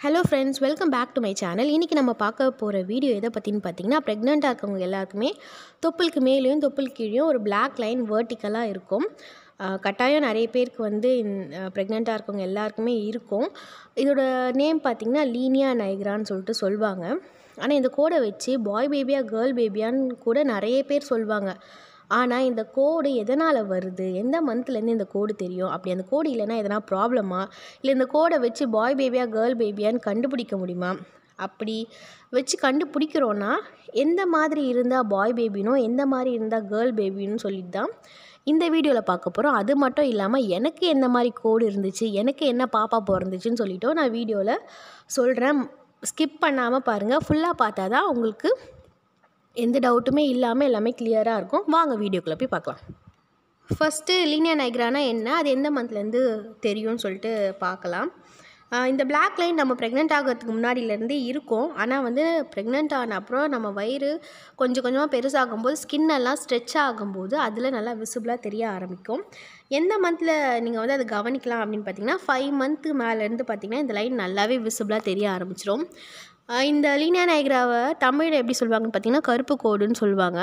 hello friends welcome back to my channel இன்றைக்கி நம்ம பார்க்க போகிற வீடியோ எதை பற்றின்னு பார்த்தீங்கன்னா ப்ரெக்னெண்ட்டாக இருக்கவங்க எல்லாருக்குமே தொப்புளுக்கு மேலேயும் தொப்புள் கீழேயும் ஒரு பிளாக் லைன் வேர்ட்டிக்கலாக இருக்கும் அஹ் கட்டாயம் நிறைய பேருக்கு வந்து ப்ரெக்னெண்ட்டாக இருக்கவங்க எல்லாருக்குமே இருக்கும் இதோட நேம் பார்த்திங்கன்னா லீனியா நைக்ரான்னு சொல்லிட்டு சொல்லுவாங்க ஆனால் இந்த கோடை வச்சு பாய் பேபியா கேர்ள் பேபியான்னு கூட நிறைய பேர் சொல்லுவாங்க ஆனால் இந்த கோடு எதனால் வருது எந்த மந்த்லேருந்து இந்த கோடு தெரியும் அப்படி அந்த கோடு இல்லைன்னா எதனா ப்ராப்ளமா இல்லை இந்த கோடை வச்சு பாய் பேபியா கேர்ள் பேபியான்னு கண்டுபிடிக்க முடியுமா அப்படி வச்சு கண்டுபிடிக்கிறோன்னா எந்த மாதிரி இருந்தால் பாய் பேபினோ எந்த மாதிரி இருந்தால் கேர்ள் பேபின்னு சொல்லிட்டு தான் இந்த வீடியோவில் பார்க்க போகிறோம் அது மட்டும் இல்லாமல் எனக்கு எந்த மாதிரி கோடு இருந்துச்சு எனக்கு என்ன பாப்பா பிறந்துச்சுன்னு சொல்லிட்டோ நான் வீடியோவில் சொல்கிறேன் ஸ்கிப் பண்ணாமல் பாருங்கள் ஃபுல்லாக பார்த்தா தான் உங்களுக்கு எந்த டவுட்டுமே இல்லாமல் எல்லாமே கிளியராக இருக்கும் வாங்க வீடியோக்குள்ளே போய் பார்க்கலாம் ஃபஸ்ட்டு லீனியா நைக்ரானா என்ன அது எந்த மந்த்லேருந்து தெரியும்னு சொல்லிட்டு பார்க்கலாம் ஆஹ் இந்த பிளாக் லைன் நம்ம ப்ரெக்னென்ட் ஆகிறதுக்கு முன்னாடியிலேருந்தே இருக்கும் ஆனால் வந்து ப்ரெக்னென்ட் ஆன அப்புறம் நம்ம வயிறு கொஞ்சம் கொஞ்சமாக பெருசாகும்போது ஸ்கின் எல்லாம் ஸ்ட்ரெச் ஆகும்போது அதில் நல்லா விசிபிளாக தெரிய ஆரம்பிக்கும் எந்த மந்தில் நீங்கள் வந்து அதை கவனிக்கலாம் அப்படின்னு பார்த்தீங்கன்னா ஃபைவ் மந்த்து மேலேருந்து பார்த்தீங்கன்னா இந்த லைன் நல்லாவே விசிபிளாக தெரிய ஆரம்பிச்சிடும் ஆஹ் இந்த லீனியா நைக்ராவை தமிழில் எப்படி சொல்லுவாங்கன்னு பார்த்தீங்கன்னா கருப்பு கோடுன்னு சொல்லுவாங்க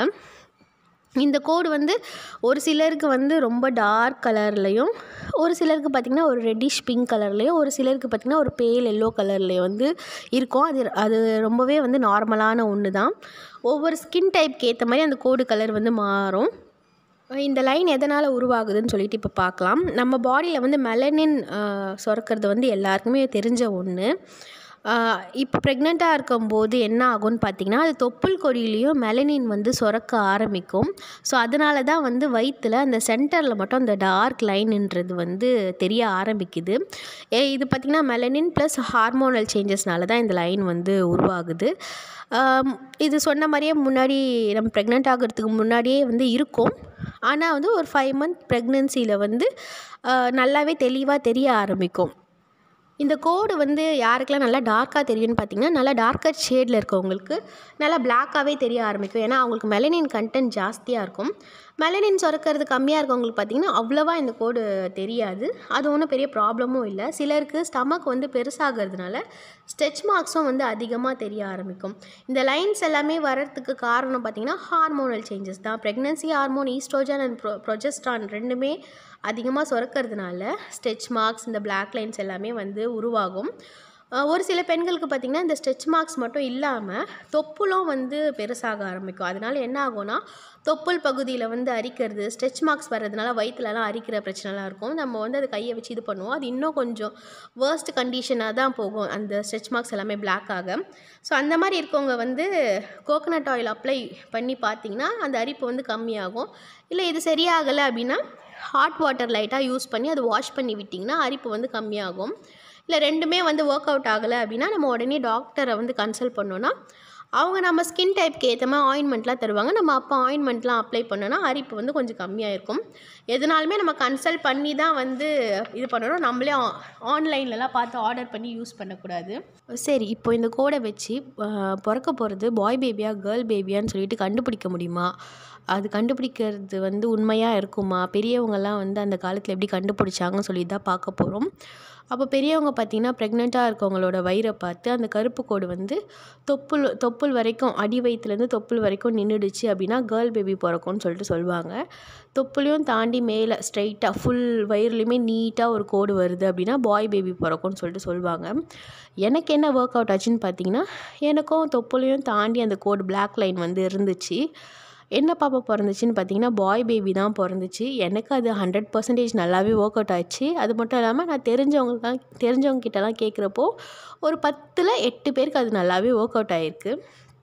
இந்த கோடு வந்து ஒரு சிலருக்கு வந்து ரொம்ப டார்க் கலர்லேயும் ஒரு சிலருக்கு பார்த்திங்கன்னா ஒரு ரெட்டிஷ் பிங்க் கலர்லேயும் ஒரு சிலருக்கு பார்த்திங்கன்னா ஒரு பேல் எல்லோ கலர்லேயும் வந்து இருக்கும் அது அது ரொம்பவே வந்து நார்மலான ஒன்று தான் ஒவ்வொரு ஸ்கின் டைப்க்கு ஏற்ற மாதிரி அந்த கோடு கலர் வந்து மாறும் இந்த லைன் எதனால் உருவாகுதுன்னு சொல்லிட்டு இப்போ பார்க்கலாம் நம்ம பாடியில் வந்து மெலனின் சுரக்கிறது வந்து எல்லாருக்குமே தெரிஞ்ச ஒன்று இப்போ ப்ரெக்னெண்ட்டாக இருக்கும்போது என்ன ஆகும்னு பார்த்தீங்கன்னா அது தொப்புள் கொடியிலையும் மெலனின் வந்து சுரக்க ஆரம்பிக்கும் ஸோ அதனால தான் வந்து வயிற்றில் அந்த சென்டரில் மட்டும் அந்த டார்க் லைன்ன்றது வந்து தெரிய ஆரம்பிக்குது ஏ இது பார்த்திங்கன்னா மெலனின் ப்ளஸ் ஹார்மோனல் சேஞ்சஸ்னால தான் இந்த லைன் வந்து உருவாகுது ஆம், இது சொன்ன மாதிரியே முன்னாடி நம்ம ப்ரெக்னென்ட் ஆகிறதுக்கு முன்னாடியே வந்து இருக்கும் ஆனால் வந்து ஒரு ஃபைவ் மந்த் ப்ரெக்னென்சியில் வந்து ஆஹ், நல்லாவே தெளிவாக தெரிய ஆரம்பிக்கும் இந்த கோடு வந்து யாருக்கெல்லாம் நல்லா டார்க்காக தெரியும்னு பார்த்தீங்கன்னா நல்லா டார்க்கர் ஷேடில் இருக்கவங்களுக்கு நல்லா பிளாக்காகவே தெரிய ஆரம்பிக்கும் ஏன்னா அவங்களுக்கு மெலனின் கண்டென்ட் ஜாஸ்தியாக இருக்கும் மெலனின் சுரக்கிறது கம்மியாக இருக்கவங்களுக்கு பார்த்தீங்கன்னா அவ்வளோவா இந்த கோடு தெரியாது அது ஒன்றும் பெரிய ப்ராப்ளமும் இல்லை சிலருக்கு ஸ்டமக் வந்து பெருசாகிறதுனால ஸ்ட்ரெச் மார்க்ஸும் வந்து அதிகமாக தெரிய ஆரம்பிக்கும் இந்த லைன்ஸ் எல்லாமே வர்றதுக்கு காரணம் பார்த்தீங்கன்னா ஹார்மோனல் சேஞ்சஸ் தான் ப்ரெக்னன்சி ஹார்மோன் ஈஸ்ட்ரோஜன் அண்ட் ப்ரொ ப்ரொஜெஸ்ட்ரான் ரெண்டுமே அதிகமாக சுரக்கிறதுனால ஸ்ட்ரெச் மார்க்ஸ் இந்த பிளாக் லைன்ஸ் எல்லாமே வந்து உருவாகும் அஹ் ஒரு சில பெண்களுக்கு பார்த்திங்கன்னா இந்த ஸ்ட்ரெச் மார்க்ஸ் மட்டும் இல்லாமல் தொப்புளும் வந்து பெருசாக ஆரம்பிக்கும் அதனால என்ன ஆகும்னா தொப்புள் பகுதியில் வந்து அரிக்கிறது ஸ்ட்ரெச் மார்க்ஸ் வர்றதுனால வயிற்றுலலாம் அரிக்கிற பிரச்சனைலாம் இருக்கும் நம்ம வந்து அது கையை வச்சு இது பண்ணுவோம் அது இன்னும் கொஞ்சம் வேர்ஸ்ட் கண்டிஷனாக தான் போகும் அந்த ஸ்ட்ரெச் மார்க்ஸ் எல்லாமே பிளாக் ஆக ஸோ அந்த மாதிரி இருக்கவங்க வந்து கோகனட் ஆயில் அப்ளை பண்ணி பார்த்தீங்கன்னா அந்த அரிப்பு வந்து கம்மியாகும் இல்லை இது சரியாகலை அப்படின்னா ஹாட் வாட்டர் லைட்டாக யூஸ் பண்ணி அதை வாஷ் பண்ணி விட்டிங்கன்னா அரிப்பு வந்து கம்மியாகும் இல்லை ரெண்டுமே வந்து ஒர்க் அவுட் ஆகலை அப்படின்னா நம்ம உடனே டாக்டரை வந்து கன்சல்ட் பண்ணோன்னா அவங்க நம்ம ஸ்கின் டைப்க்கு ஏற்ற மாதிரி ஆயின்மெண்ட்லாம் தருவாங்க நம்ம அப்போ ஆயின்மெண்ட்லாம் அப்ளை பண்ணோன்னா அரிப்பு வந்து கொஞ்சம் கம்மியாக இருக்கும் எதுனாலுமே நம்ம கன்சல்ட் பண்ணி தான் வந்து இது பண்ணணும் நம்மளே ஆன்லைன்லலாம் பார்த்து ஆர்டர் பண்ணி யூஸ் பண்ணக்கூடாது சரி இப்போ இந்த கோடை வச்சு ஆஹ், பிறக்க போகிறது பாய் பேபியா கேர்ள் பேபியான்னு சொல்லிட்டு கண்டுபிடிக்க முடியுமா அது கண்டுபிடிக்கிறது வந்து உண்மையாக இருக்குமா பெரியவங்கெல்லாம் வந்து அந்த காலத்தில் எப்படி கண்டுபிடிச்சாங்கன்னு சொல்லி தான் பார்க்க போகிறோம் அப்போ பெரியவங்க பார்த்திங்கன்னா ப்ரெக்னெண்ட்டாக இருக்கவங்களோட வயிறை பார்த்து அந்த கருப்பு கோடு வந்து தொப்புள் தொப்புள் வரைக்கும் அடி வயிற்றுலேருந்து தொப்புள் வரைக்கும் நின்றுடுச்சு அப்படின்னா கேர்ள் பேபி பிறக்கும்னு சொல்லிட்டு சொல்லுவாங்க தொப்புளையும் தாண்டி மேலே ஸ்ட்ரைட்டாக ஃபுல் வயிறுலையுமே நீட்டாக ஒரு கோடு வருது அப்படின்னா பாய் பேபி பிறக்கும்னு சொல்லிட்டு சொல்லுவாங்க எனக்கு என்ன ஒர்க் அவுட் ஆச்சுன்னு பார்த்தீங்கன்னா எனக்கும் தொப்புளையும் தாண்டி அந்த கோடு பிளாக் லைன் வந்து இருந்துச்சு என்ன பாப்பா பிறந்துச்சின்னு பார்த்தீங்கன்னா பாய் பேபி தான் பிறந்துச்சு எனக்கு அது ஹண்ட்ரட் பர்சன்டேஜ் நல்லாவே ஒர்க் அவுட் ஆச்சு அது மட்டும் இல்லாமல் நான் தெரிஞ்சவங்கலாம் தெரிஞ்சவங்க கிட்டலாம் கேட்குறப்போ ஒரு பத்தில் எட்டு பேருக்கு அது நல்லாவே ஒர்க் அவுட் ஆகிருக்கு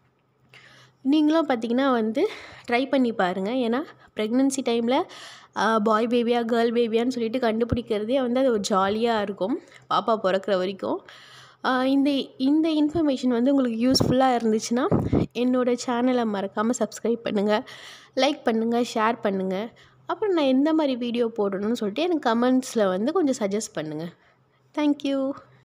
நீங்களும் பார்த்தீங்கன்னா வந்து ட்ரை பண்ணி பாருங்கள் ஏன்னா ப்ரெக்னென்சி டைமில் பாய் பேபியா கேர்ள் பேபியான்னு சொல்லிட்டு கண்டுபிடிக்கிறதே வந்து அது ஒரு ஜாலியாக இருக்கும் பாப்பா பிறக்கிற வரைக்கும் ஆஹ் இந்த இந்த இன்ஃபர்மேஷன் வந்து உங்களுக்கு யூஸ்ஃபுல்லாக இருந்துச்சுன்னா என்னோடய சேனலை மறக்காமல் சப்ஸ்கிரைப் பண்ணுங்கள் லைக் பண்ணுங்கள் ஷேர் பண்ணுங்கள் அப்புறம் நான் எந்த மாதிரி வீடியோ போடணும்னு சொல்லிட்டு எனக்கு கமெண்ட்ஸில் வந்து கொஞ்சம் சஜஸ்ட் பண்ணுங்கள் தேங்க்யூ